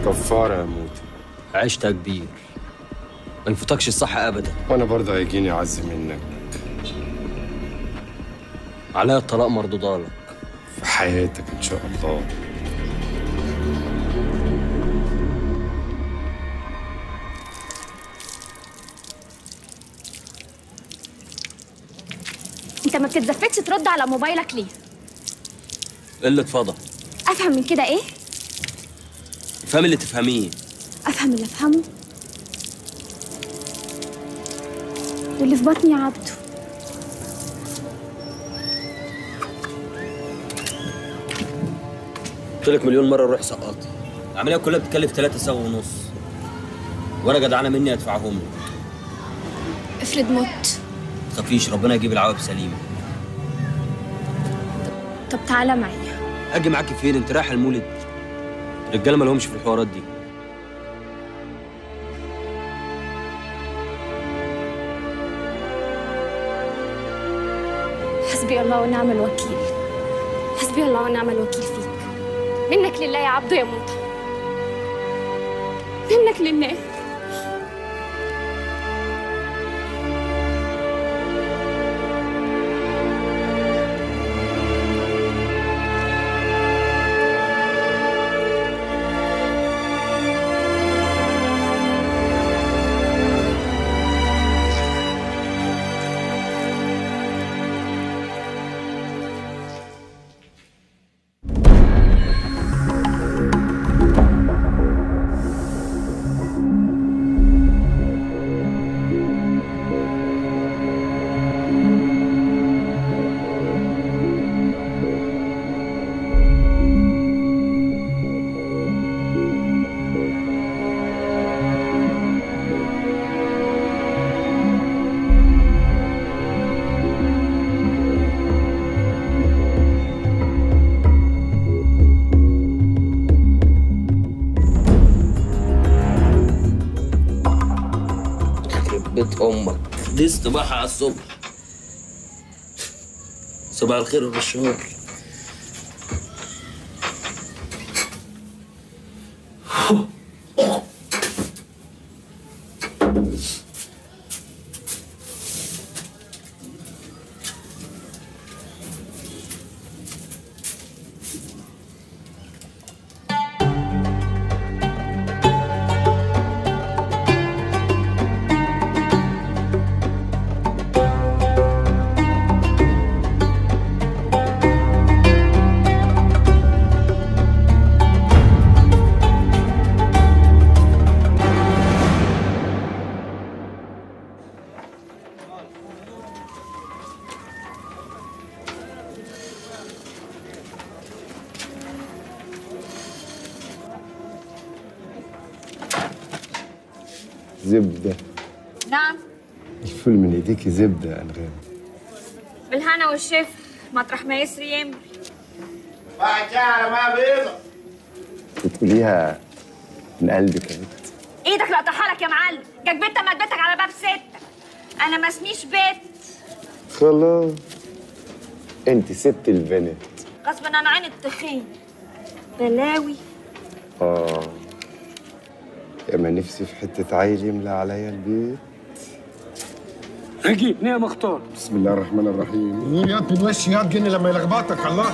كفاره يا موتي عشتها كبير ما يفوتكش الصح ابدا وانا برضه هيجيني عز منك عليا الطلاق مردودة لك في حياتك ان شاء الله انت ما بتتزفتش ترد على موبايلك ليه قلة فضل افهم من كده ايه افهم اللي تفهميه افهم اللي افهمه واللي في بطني يا عبده قلت لك مليون مرة روح سقطي العملية كلها بتكلف ثلاثة سوا ونص وانا جدعانة مني ادفعهم لك افرض مت تخافيش ربنا يجيب العواقب سليمة طب تعالى معايا اجي معاكي فين انت رايحة المولد الرجالة ما لهمش في الحوارات دي حسبي الله ونعم الوكيل حسبي الله ونعم الوكيل فيك منك لله يا عبده يا موتى منك لله يخرب بيت امك دي استباحة على الصبح صباح الخير والشهور زبده نعم الفول من ايديكي زبده يا انغام بالهنا والشفا مطرح ما يسري يمري واحد شاي على ما بيضة بتقوليها من قلبك يا بنت ايدك لقطعها لك يا معلم جاك بنت مدتك على باب ستك انا ما اسميش بيت خلاص انت ست البنت غصب عن عين التخين بلاوي اه يا ما نفسي في حته عيل يملى عليا البيت اجي يا مختار بسم الله الرحمن الرحيم قول يا ابني الوش يا جن لما يلخبطك الله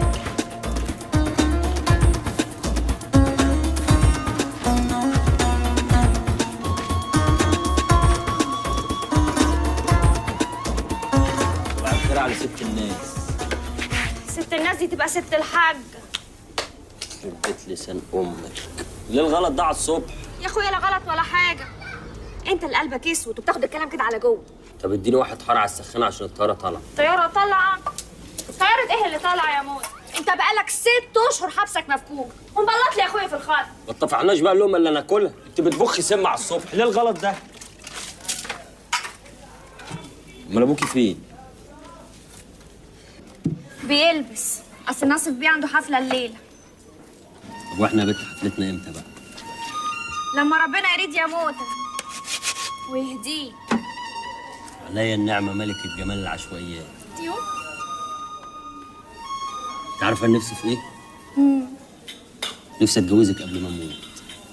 صباح الخير على ست الناس ست الناس دي تبقى ست الحاج يخرب بيت لسان امك ليه الغلط ده على الصبح يا اخويا لا غلط ولا حاجه انت اللي قلبك اسود وبتاخد الكلام كده على جوه طب اديني واحد حار على السخانة عشان الطيارة طالعة طياره طالعه طياره ايه اللي طالعه يا موت انت بقالك ست اشهر حبسك مفكوك ومبلط لي يا اخويا في الخط ما اتفقناش بقى اللقمة اللي ناكلها انت بتبخي سم على الصبح ليه الغلط ده امال ابوكي فين بيلبس اصل ناصف بيه عنده حفله الليله طب واحنا يا بنت حفلتنا امتى بقى لما ربنا يريد يا موتى ويهديه عليا النعمة ملكة جمال العشوائيات يو انت عارفة أنا نفسي في ايه؟ نفسي اتجوزك قبل ما اموت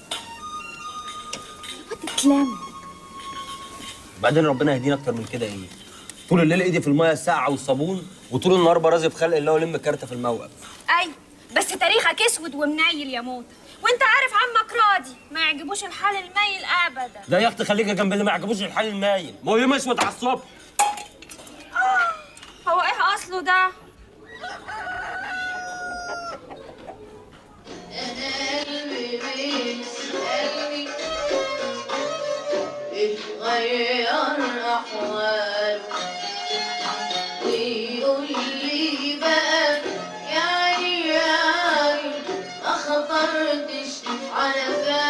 تسلم بعدين ربنا يهدينا اكتر من كده ايه طول الليل ايدي في الميه الساقعه والصابون وطول النهار برازي في خلق الله ولم كارته في الموقف ايوه بس تاريخك اسود ومنيل يا موت وانت عارف عمك راضي ما يعجبوش الحال الميل ابدا ده يا اختي خليكي جنب اللي ما يعجبوش الحال المايل ما هو يوم اسود على الصبح هو ايه اصله ده قلبي بيسألني اتغير أحواله ويقول لي بقى يعني يعني ما خطرتش على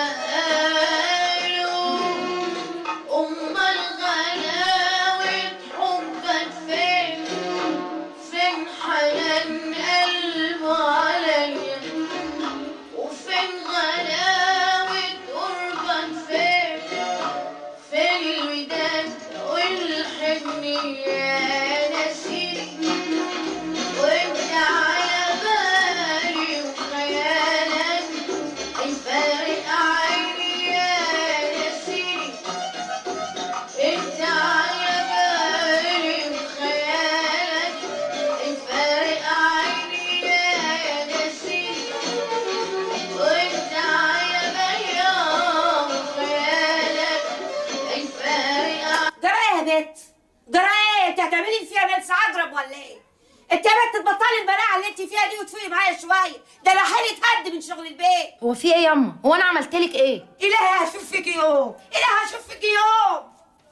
باله أمال غلاوة حبك فين فين حنان قلبه عليا وفين غلاوة قربك فين فين الوداد والحنية نسيني وانت على بالي وخيالك الفارق عيني يا نسيني انت على بالي وخيالك الفارق عيني يا نسيني وانت على بالي وخيالك الفارق جرى ايه يا بت؟ جرى ايه؟ انت هتعملي لي فيها نفس اضرب ولا ايه؟ انت يا بت تبطلي البلاعه اللي انت فيها دي وتفوقي معايا شويه، ده انا حالي اتهد من شغل البيت. هو في ايه ياما هو انا عملت لك ايه الهي هشوف فيك يوم، الهي هشوف فيك يوم.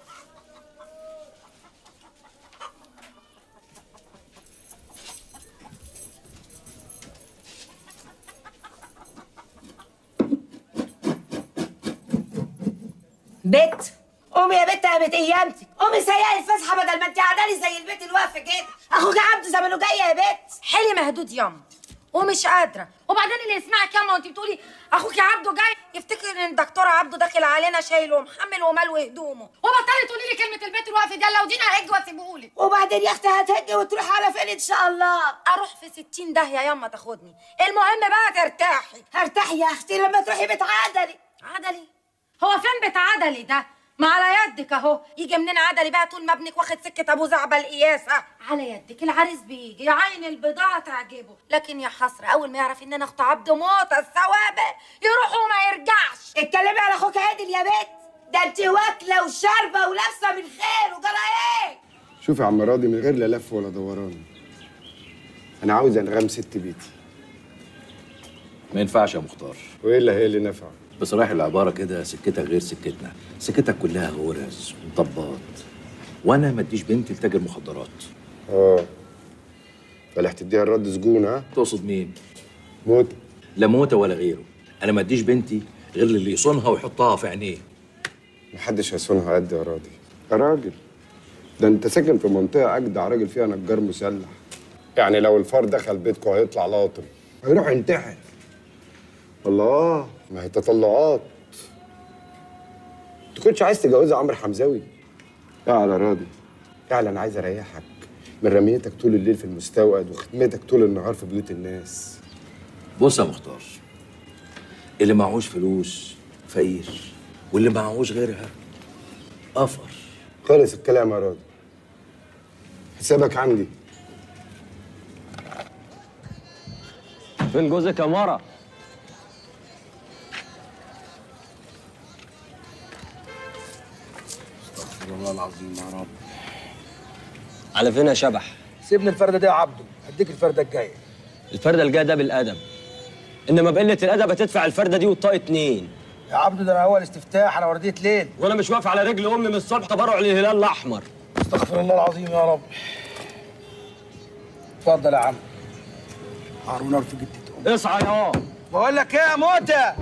بت قومي يا بت قامت ايامتك قومي سيقي الفسحه بدل ما انت قاعده لي زي البيت الواقفه كده اخوك عبده زمانه جاي يا بت حلي مهدود ياما ومش قادره وبعدين اللي يسمعك ياما وانت بتقولي اخوك عبده جاي يفتكر ان الدكتور عبده داخل علينا شايل ومحمل ومال هدومه وبطلي تقولي لي كلمه البيت الواقف دي لو دينا هج واسيبهولك وبعدين يا اختي هتهجي وتروح على فين ان شاء الله اروح في ستين داهيه ياما تاخدني المهم بقى ترتاحي هرتاح يا اختي لما تروحي بيت عدلي عدلي هو فين بيت عدلي ده ما على يدك اهو يجي منين عدلي بقى طول ما ابنك واخد سكه ابو زعبل قياسه على يدك العريس بيجي يا عين البضاعه تعجبه لكن يا حسره اول ما يعرف ان انا اخت عبد موته الثوابه يروح وما يرجعش اتكلمي على اخوك عادل يا بت ده انت واكله وشاربه ولابسه من خير وجرى ايه شوف يا عم راضي من غير لا لف ولا دوران انا عاوز انغام ست بيتي ما ينفعش يا مختار وايه اللي هي اللي نفع بصراحة العبارة كده سكتك غير سكتنا سكتك كلها غرز ومطبات وانا ما اديش بنتي لتاجر مخدرات اه فلاح تديها الرد سجون ها تقصد مين موت لا موتة ولا غيره انا ما اديش بنتي غير اللي يصونها ويحطها في عينيه محدش هيصونها قد يا راضي يا راجل ده انت ساكن في منطقه اجدع راجل فيها نجار مسلح يعني لو الفار دخل بيتكم هيطلع لاطم هيروح ينتحر الله ما هي تطلعات انت كنتش عايز تجوزها عمرو حمزاوي لا على راضي فعلا انا عايز اريحك من رميتك طول الليل في المستوقد وخدمتك طول النهار في بيوت الناس بص يا مختار اللي معهوش فلوس فقير واللي معهوش غيرها قفر خلص الكلام يا راضي حسابك عندي فين جوزك يا مرة والله العظيم يا رب على فين يا شبح سيبني الفردة دي يا عبده هديك الفردة الجاية الفردة الجاية ده بالأدب إنما بقلة الأدب هتدفع الفردة دي والطاق اتنين يا عبده ده انا اول استفتاح انا ورديت ليل وأنا مش واقف على رجل أمي من الصبح تبرع للهلال الأحمر استغفر الله العظيم يا رب اتفضل يا عم هارون في جدتي اصحى يا بقول لك ايه يا موتة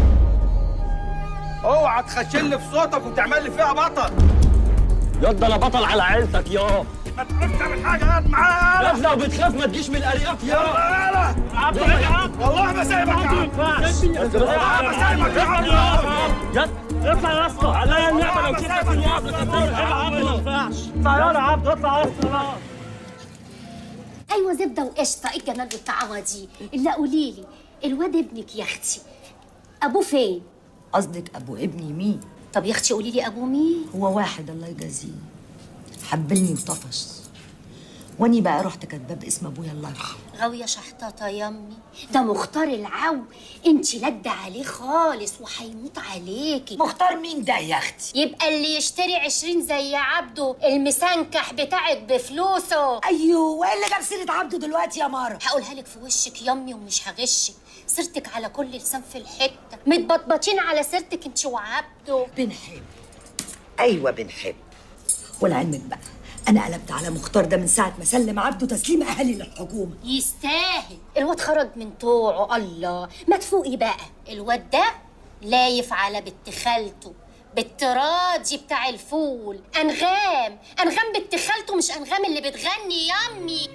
اوعى تخشلي في صوتك وتعمل لي فيها بطل ياض ده أنا بطل على عيلتك يا ما تقولش تعمل حاجه قاعد معايا ياض لو بتخاف ما تجيش من الأرياف يا يلا يلا والله ما سايبك يا عم والله ما سايبك يا عم اطلع يا اسطى عليا النعمة لو كده في يا عبد ما ينفعش اطلع يا عبد اطلع يا اسطى ايوه زبده وقشطه ايه الجمال والطعامه دي الا قولي لي الواد ابنك يا اختي ابوه فين قصدك ابو ابني مين طب يا اختي قولي لي ابوه مين هو واحد الله يجازيه حبلني وطفش واني بقى رحت كاتباه باسم ابويا الله يرحمه غاوية شحطاطة يمي ده مختار العو انت لد عليه خالص وهيموت عليكي مختار مين ده يا اختي يبقى اللي يشتري عشرين زي عبده المسنكح بتاعك بفلوسه ايوه وايه اللي جاب سيره عبده دلوقتي يا مارا هقولها لك في وشك يمي ومش هغشك سيرتك على كل لسان في الحته متبطبطين على سيرتك انت وعبده بنحب ايوه بنحب ولعلمك بقى انا قلبت على مختار ده من ساعه ما سلم عبده تسليم اهلي للحكومه يستاهل الواد خرج من طوعه الله ما تفوقي بقى الواد ده لايف على بنت خالته بنت راضي بتاع الفول انغام انغام بنت خالته مش انغام اللي بتغني يامي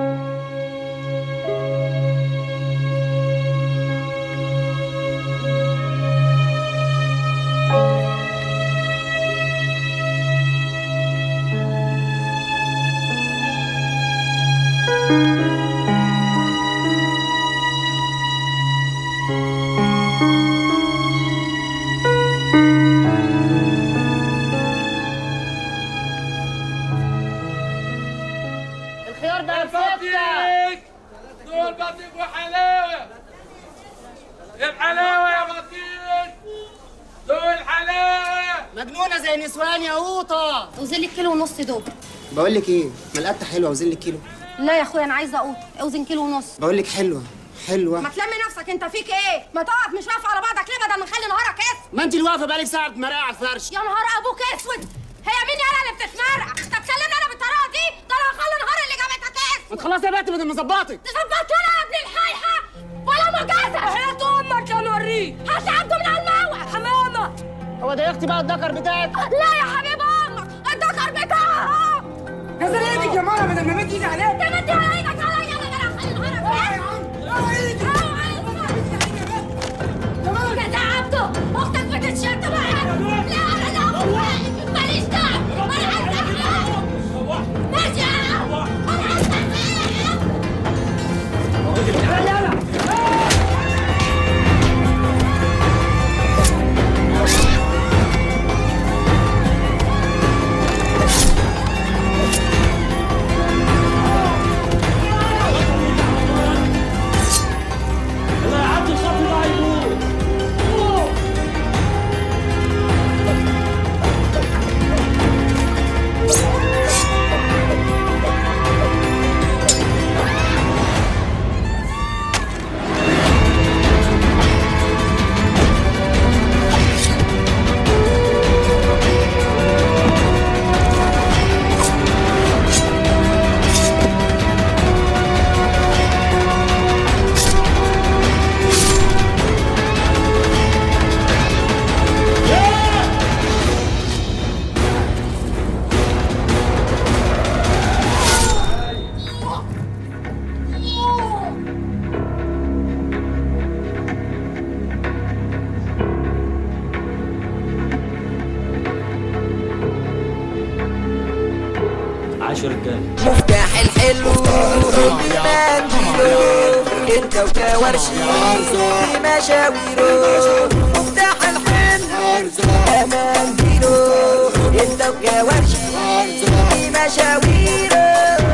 الخيار ده بطيخ دول بطيخ وحلاوه الحلاوه يا بطيخ دول حلاوه مجنونه زي نسوان يا قوطه اوزن لي كيلو ونص دول بقول لك ايه ملقته حلوه اوزن لك كيلو لا يا اخويا انا عايزه اقوط اوزن كيلو ونص بقول لك حلوه حلوه ما تلمي نفسك انت فيك ايه ما تقف مش واقف على بعضك ليه بدل ما نخلي نهارك اسود ما انت اللي واقفه بقالك ساعه مرقعه على الفرش يا نهار ابوك اسود هي مين انا اللي بتتمرقع انت تكلمني انا بالطريقه دي ده انا هخلي نهار اللي جابتك اسود ما تخلصي يا بنت بدل ما ظبطك تظبط لنا يا ابن الحايحه ولا مجازة حياة امك يا نوريه هات عبده من الموع حمامه هو ده يا اختي بقى الدكر بتاعك لا يا حبيب امك الدكر بتاعها نزل ايدك يا ماما بدل ما مد ايدي عليك تمد ايدك عليا انا هخلي نهارك اسود كده عبده اختك بتتشد معاك لا انا ماليش دعوه انا عايزه أحياء. ماشي يا عم. انا عايزه أحياء. الله يعدي الخط اللي هيموت عاشوا رجاله مفتاح الحلو بمنديله انت وكوارشي في مشاويره مفتاح الحلو بمنديله انت وكوارشي في مشاويره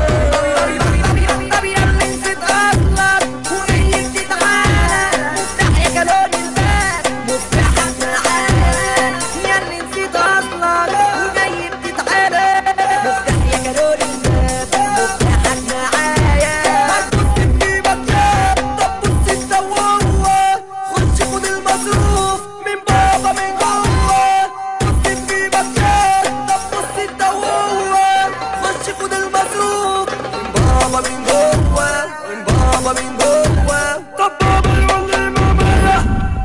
طب يا اللي نسيت اصلك وجاي تتعالى مفتاح يا كالون الباب مفتاحك معانا يا اللي نسيت اصلك وجاي بتتعالى مفتاح يا كالون الباب مفتاحك معايا هتبص في مكان طب بص انت وهو خش خد المصروف من بابا من جوه بص في مكان طب بص انت وهو خش خد المصروف من بابا من جوه من بابا من جوه طب بابا يقول لي ماما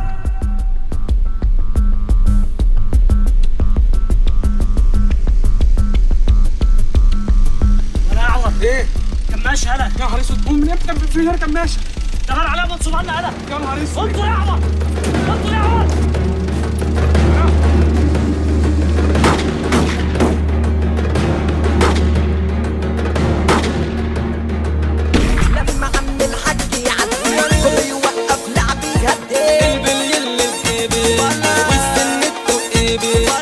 انا اعور ايه كماش هلا يا نهار اسود قوم من امتى في غير كماشه تغير عليها منصوب عنا هلا يا نهار اسود انطوا يا عمر انطوا يا عمر لما عم الحاج يعدي هو يوقف لعبي هدي البلي اللي في ايدي والسن في ايدي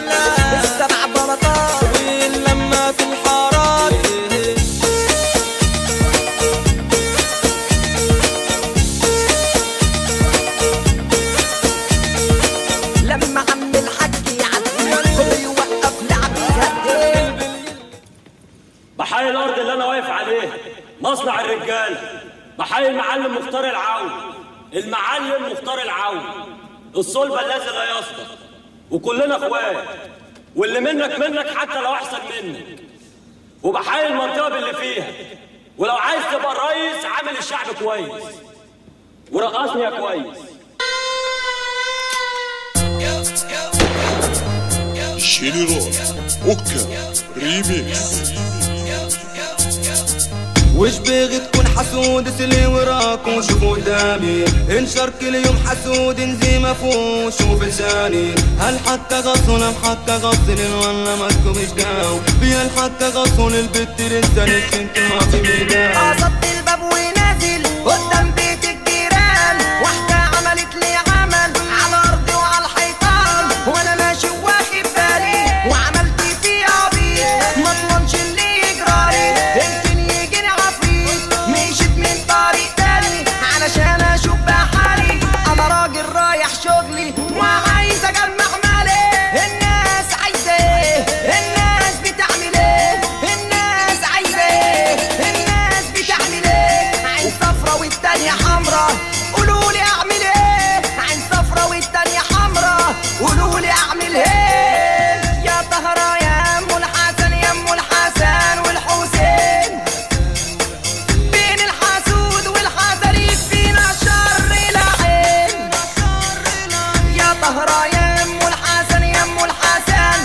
بحيي المعلم مختار العون المعلم مختار العون الصلبة الذي لا يصدق وكلنا اخوات واللي منك منك حتى لو احسن منك وبحيي المنطقة باللي فيها ولو عايز تبقى الرئيس عامل الشعب كويس ورقصني يا كويس جينيرال اوكا ريميكس وش بغي تكون حسود سلي وراك وشوف قدامي انشر كل يوم حسود انزي مفهوم شوف لساني هل حتى غصن ام حتى غصن ولا ما تكونش داو بيا حتى غصن البت لسه انت ما في ميدان قصدت الباب ونازل قدام بيت الجيران واحدة عملت لي عمل على ارضي وعلى الحيطان وانا ماشي واخد بالي وعملت فيه عبيط ما اضمنش اللي يجرالي يمكن يجيني عفريت مشيت من طريق تاني علشان اشوف بحالي انا راجل رايح شغلي وعايز اجمع مالي الناس عايزه ايه الناس بتعمل ايه الناس عايزه ايه الناس بتعمل ايه عين صفرا والتانية حمرا قولوا لي اعمل ايه عين صفرا والتانية حمرا قولوا لي اعمل ايه يا طهرة يا ام الحسن يا ام الحسن والحسين بين الحسود والحسريك فينا شر العين يا طهرة يا ام الحسن يا ام الحسن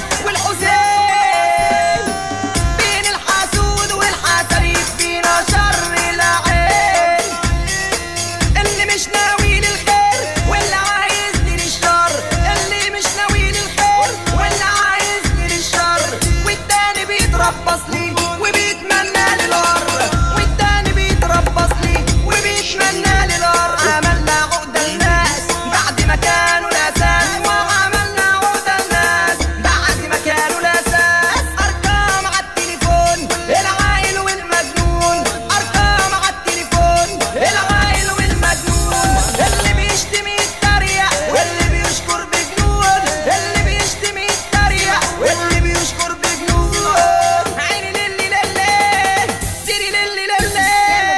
والحسين بين الحسود والحسريك فينا شر العين اللي مش ناوي للخير واللي عايزني للشر اللي مش ناوي للخير واللي عايزني للشر والتاني بيتربص لي وبيتمنى لي الار والتاني بيتربص لي وبيتمنى لي الار عملنا عقدة الناس بعد ما كانوا الاساس وعملنا عقدة الناس بعد ما كانوا الاساس ارقام على التليفون العايل والمجنون ارقام على التليفون العايل والمجنون اللي بيشتم يتريق واللي بيشكر بجنون اللي بيشتم يتريق واللي بيشكر بجنون عيني للي للي سيري للي للي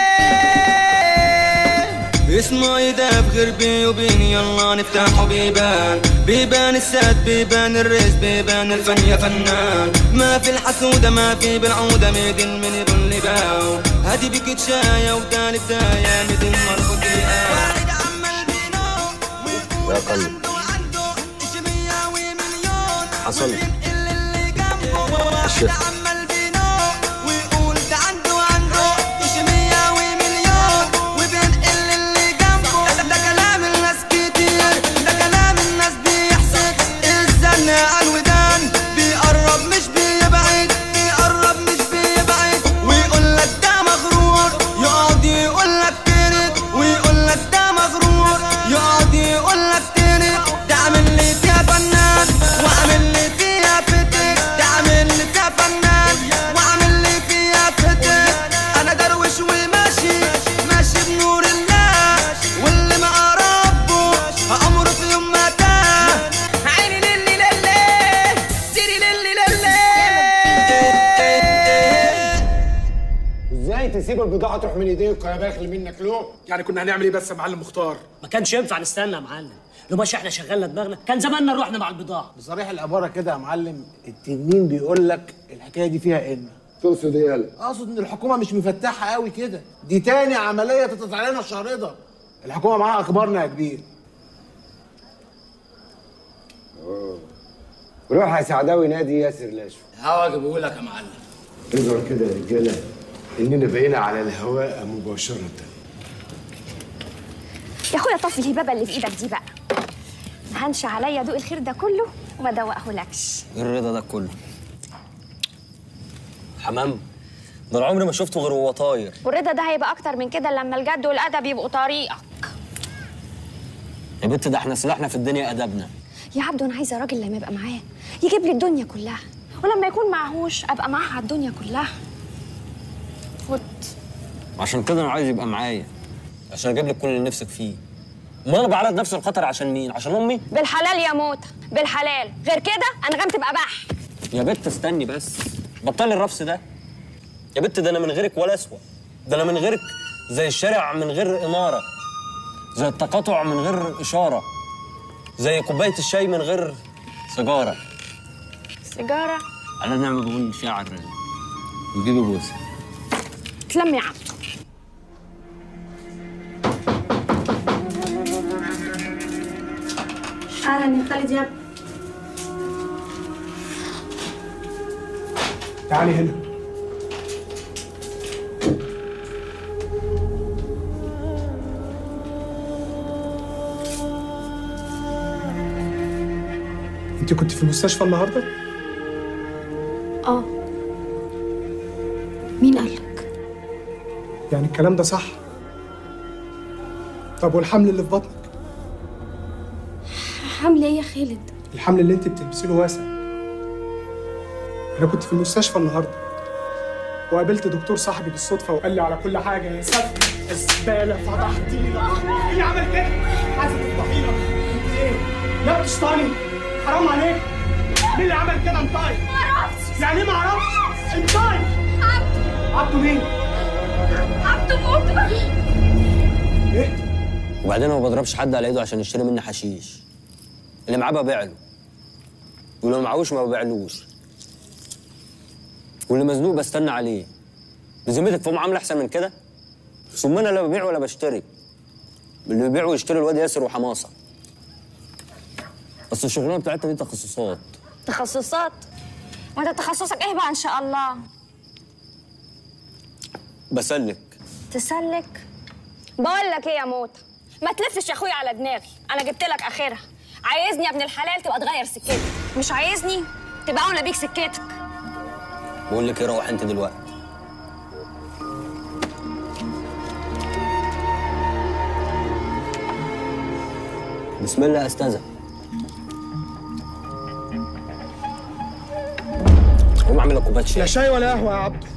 اسمه يداب غير بي وبيني يلا نفتحوا بيبان بيبان السد بيبان الرز بيبان الفن يا فنان ما في الحسودة ما في بالعودة ميدن من ابن لباو هادي بك شاية وتالي بداية ميدن مربوط واحد عمال بينو يا قلب حصل الشيخ عمال بينو ويقول ده عنده عنده مية ومليون وبينقل اللي جنبه ده, ده كلام الناس كتير ده كلام الناس بيحسد الزن على الودان بيقرب مش بيبعد بيقرب مش بيبعد ويقول لك ده مغرور يقعد يقول لك كرد ويقول لك ده مغرور يقعد يقول لك ترد ده عامل لي فيها فنان وعامل لي فيها فتك ده عامل لي فيها فنان وعامل لي فيها فتك انا درويش وماشي ماشي بنور الله واللي مع ربه امره في يوم ما تاه عيني للي للي سيري للي للي ازاي تسيب البضاعه تروح من ايديك يا باخل منك له يعني كنا هنعمل ايه بس يا معلم مختار ما كانش ينفع نستنى يا معلم لو ماشي احنا شغلنا دماغنا كان زماننا رحنا مع البضاعه بصريح العباره كده يا معلم التنين بيقول لك الحكايه دي فيها ان تقصد ايه يالا اقصد ان الحكومه مش مفتحه قوي كده دي تاني عمليه تتقطع علينا الشهر ده الحكومه معاها اخبارنا يا كبير روح يا سعداوي نادي ياسر لاشو هوا اجيبه لك يا معلم اظهر كده يا رجاله اننا بقينا على الهواء مباشره يا اخويا طفي الهبابه اللي في ايدك دي بقى ما هنش عليا دوق الخير ده كله وما دوقهولكش ايه الرضا ده كله حمام ده انا عمري ما شفته غير وهو طاير والرضا ده هيبقى اكتر من كده لما الجد والادب يبقوا طريقك يا بنت ده احنا سلاحنا في الدنيا ادبنا يا عبدو انا عايزه راجل لما يبقى معاه يجيب لي الدنيا كلها ولما يكون معهوش ابقى معاه على الدنيا كلها خد عشان كده انا عايز يبقى معايا عشان اجيب لك كل اللي نفسك فيه ما انا بعرض نفسي الخطر عشان مين عشان امي بالحلال يا موتى بالحلال غير كده انغام تبقى بح يا بت استني بس بطلي الرفس ده يا بت ده انا من غيرك ولا اسوأ ده انا من غيرك زي الشارع من غير إنارة زي التقاطع من غير إشارة زي كوباية الشاي من غير سيجارة سيجاره أنا نعمة بقول شعر وجيبي بوسة تلم يا عبد اهلا يا خالد يا تعالي هنا انت كنت في المستشفى النهارده؟ اه مين قالك يعني الكلام ده صح طب والحمل اللي في بطنك حمل ايه يا خالد الحمل اللي انت بتلبسيه له واسع انا كنت في المستشفى النهارده وقابلت دكتور صاحبي بالصدفه وقال لي على كل حاجه يا ساتر الزباله فضحتينا مين اللي عمل كده؟ عايزه تفضحينا انت ايه؟ لا بتشطاني حرام عليك مين اللي عمل كده انطاي؟ معرفش يعني ايه معرفش؟ انطاي عبده عبده مين؟ عبده موت ايه؟ وبعدين أنا ما بضربش حد على إيده عشان يشتري مني حشيش اللي معاه ببيع له واللي معهوش ما ببيعلوش واللي مزنوق بستنى عليه بذمتك في معامله احسن من كده ثم انا لا ببيع ولا بشتري اللي بيبيع ويشتري الواد ياسر وحماصه بس الشغلانه بتاعتنا دي تخصصات تخصصات وانت تخصصك ايه بقى ان شاء الله بسلك تسلك بقول لك ايه يا موت ما تلفش يا اخويا على دماغي انا جبت لك اخرها عايزني يا ابن الحلال تبقى تغير سكتك مش عايزني تبقى اولى بيك سكتك بقول لك ايه روح انت دلوقتي بسم الله يا استاذه قوم اعمل لك كوبايه شاي لا شاي ولا قهوه يا عبده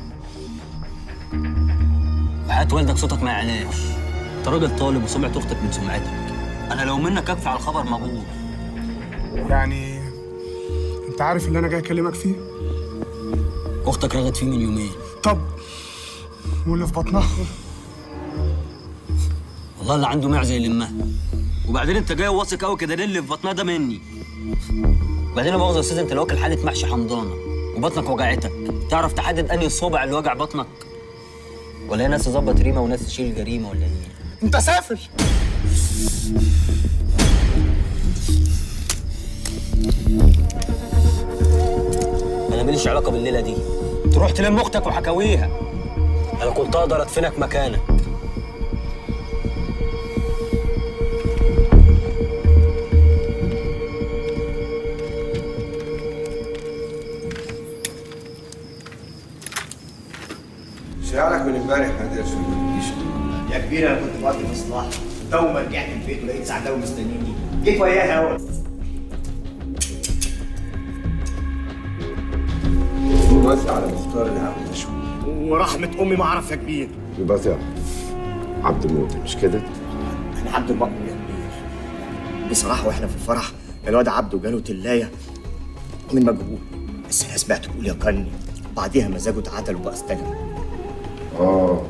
وحياة والدك صوتك ما يعلاش انت راجل طالب وسمعة اختك من سمعتك انا لو منك اكفي على الخبر مبهور يعني انت عارف اللي انا جاي اكلمك فيه اختك رغت فيه من يومين طب واللي في بطنها والله اللي عنده معزه يلمها وبعدين انت جاي واثق قوي كده ليه اللي في بطنها ده مني وبعدين يا مؤاخذه يا استاذ انت لو واكل حاله محشي حمضانه وبطنك وجعتك تعرف تحدد انهي الصوبع اللي وجع بطنك ولا هي ناس تظبط ريمه وناس تشيل جريمه ولا ايه انت سافر انا ماليش علاقه بالليله دي تروح تلم اختك وحكاويها انا كنت اقدر ادفنك مكانك شعرك من امبارح يا درش يا كبير انا كنت بقضي مصلحه تو ما رجعت البيت ولقيت سعداوي مستنيني جيت وياها اهو وزع على مختار العبد شوي ورحمه امي ما اعرف يا كبير يبقى تعرف عبد موت مش كده؟ انا عبد المأمون يا كبير بصراحه واحنا في الفرح الواد عبده جاله تلايه من مجهول بس انا سمعته بيقول يقني بعديها مزاجه اتعدل وبقى استجم اه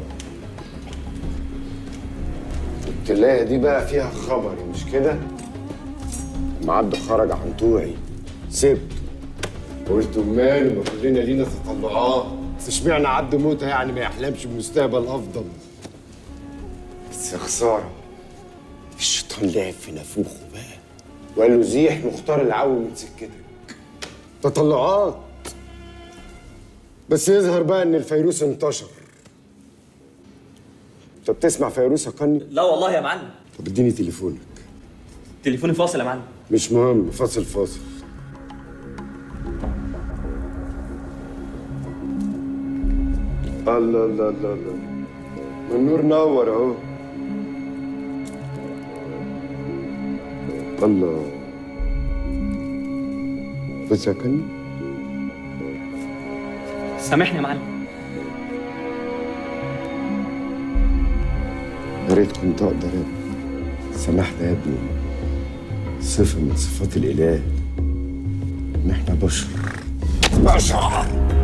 التلاية دي بقى فيها خبر مش كده؟ لما عبده خرج عن طوعي سبته قلت امال ما كلنا لينا تطلعات بس اشمعنى عبده موته يعني ما يحلمش بمستقبل افضل بس يا خساره الشيطان لعب في نافوخه بقى وقال له زيح مختار العو من سكتك تطلعات بس يظهر بقى ان الفيروس انتشر انت بتسمع فيروس يا قني؟ لا والله يا معلم طب اديني تليفونك تليفوني فاصل يا معلم مش مهم فاصل فاصل الله الله الله الله النور نور اهو الله بس يا كني سامحني يا معلم يا ريت كنت اقدر يا ابني سامحنا يا ابني صفة من صفات الإله إن إحنا بشر بشر